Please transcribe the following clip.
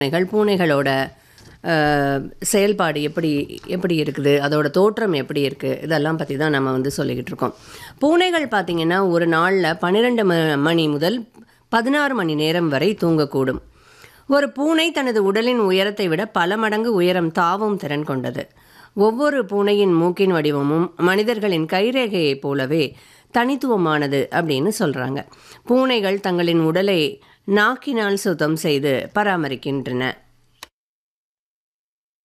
பூனைகள் பூனைகளோட அஹ், செயல்பாடு எப்படி எப்படி இருக்குது அதோட தோற்றம் எப்படி இருக்குது இதெல்லாம் பற்றி தான் நம்ம வந்து சொல்லிக்கிட்டு இருக்கோம் பூனைகள் பார்த்திங்கன்னா ஒரு நாளில் பன்னிரெண்டு ம மணி முதல் பதினாறு மணி நேரம் வரை தூங்கக்கூடும் ஒரு பூனை தனது உடலின் உயரத்தை விட பல மடங்கு உயரம் தாவும் திறன் கொண்டது ஒவ்வொரு பூனையின் மூக்கின் வடிவமும் மனிதர்களின் கைரேகையைப் போலவே தனித்துவமானது அப்படின்னு சொல்கிறாங்க பூனைகள் தங்களின் உடலை நாக்கினால் சுத்தம் செய்து பராமரிக்கின்றன